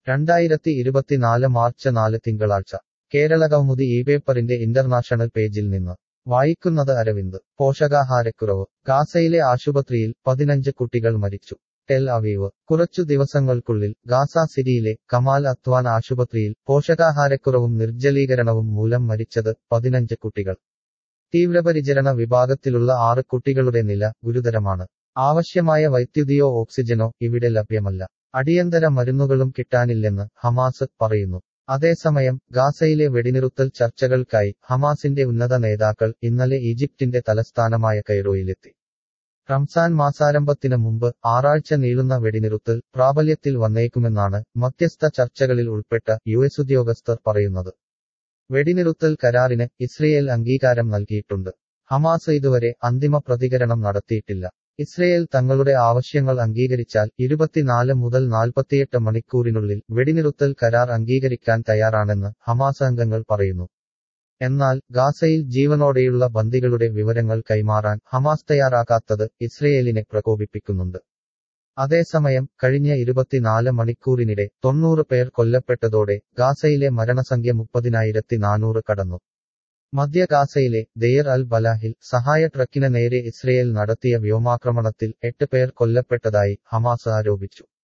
രണ്ടായിരത്തി ഇരുപത്തിനാല് മാർച്ച് നാല് തിങ്കളാഴ്ച കേരള കൗമുദി ഈ പേപ്പറിന്റെ ഇന്റർനാഷണൽ പേജിൽ നിന്ന് വായിക്കുന്നത് അരവിന്ദ് പോഷകാഹാരക്കുറവ് ഗാസയിലെ ആശുപത്രിയിൽ പതിനഞ്ച് കുട്ടികൾ മരിച്ചു ടെൽ അവീവ് കുറച്ചു ദിവസങ്ങൾക്കുള്ളിൽ ഗാസ സിറ്റിയിലെ കമാൽ അത്വാൻ ആശുപത്രിയിൽ പോഷകാഹാരക്കുറവും നിർജ്ജലീകരണവും മൂലം മരിച്ചത് പതിനഞ്ച് കുട്ടികൾ തീവ്രപരിചരണ വിഭാഗത്തിലുള്ള ആറ് കുട്ടികളുടെ നില ഗുരുതരമാണ് ആവശ്യമായ വൈദ്യുതിയോ ഓക്സിജനോ ഇവിടെ ലഭ്യമല്ല അടിയന്തര മരുന്നുകളും കിട്ടാനില്ലെന്ന് ഹമാസ് പറയുന്നു അതേസമയം ഗാസയിലെ വെടിനിറുത്തൽ ചർച്ചകൾക്കായി ഹമാസിന്റെ ഉന്നത നേതാക്കൾ ഇന്നലെ ഈജിപ്തിന്റെ തലസ്ഥാനമായ കൈറോയിലെത്തി റംസാൻ മാസാരംഭത്തിന് മുമ്പ് ആറാഴ്ച നീളുന്ന വെടിനിറുത്തൽ പ്രാബല്യത്തിൽ വന്നേക്കുമെന്നാണ് മധ്യസ്ഥ ചർച്ചകളിൽ ഉൾപ്പെട്ട യു എസ് ഉദ്യോഗസ്ഥർ പറയുന്നത് വെടിനിറുത്തൽ കരാറിന് ഇസ്രയേൽ അംഗീകാരം നൽകിയിട്ടുണ്ട് ഹമാസ് ഇതുവരെ അന്തിമ പ്രതികരണം നടത്തിയിട്ടില്ല ഇസ്രയേൽ തങ്ങളുടെ ആവശ്യങ്ങൾ അംഗീകരിച്ചാൽ ഇരുപത്തിനാല് മുതൽ നാൽപ്പത്തിയെട്ട് മണിക്കൂറിനുള്ളിൽ വെടിനിറുത്തൽ കരാർ അംഗീകരിക്കാൻ തയ്യാറാണെന്ന് ഹമാസ് അംഗങ്ങൾ പറയുന്നു എന്നാൽ ഗാസയിൽ ജീവനോടെയുള്ള ബന്ദികളുടെ വിവരങ്ങൾ കൈമാറാൻ ഹമാസ് തയ്യാറാകാത്തത് ഇസ്രയേലിനെ പ്രകോപിപ്പിക്കുന്നുണ്ട് അതേസമയം കഴിഞ്ഞ ഇരുപത്തിനാല് മണിക്കൂറിനിടെ തൊണ്ണൂറ് പേർ കൊല്ലപ്പെട്ടതോടെ ഗാസയിലെ മരണസംഖ്യ മുപ്പതിനായിരത്തി നാനൂറ് കടന്നു മധ്യ ഗാസയിലെ ദെയർ അൽ ബലാഹിൽ സഹായ ട്രക്കിന് നേരെ ഇസ്രയേൽ നടത്തിയ വ്യോമാക്രമണത്തിൽ എട്ട് പേർ കൊല്ലപ്പെട്ടതായി ഹമാസ് ആരോപിച്ചു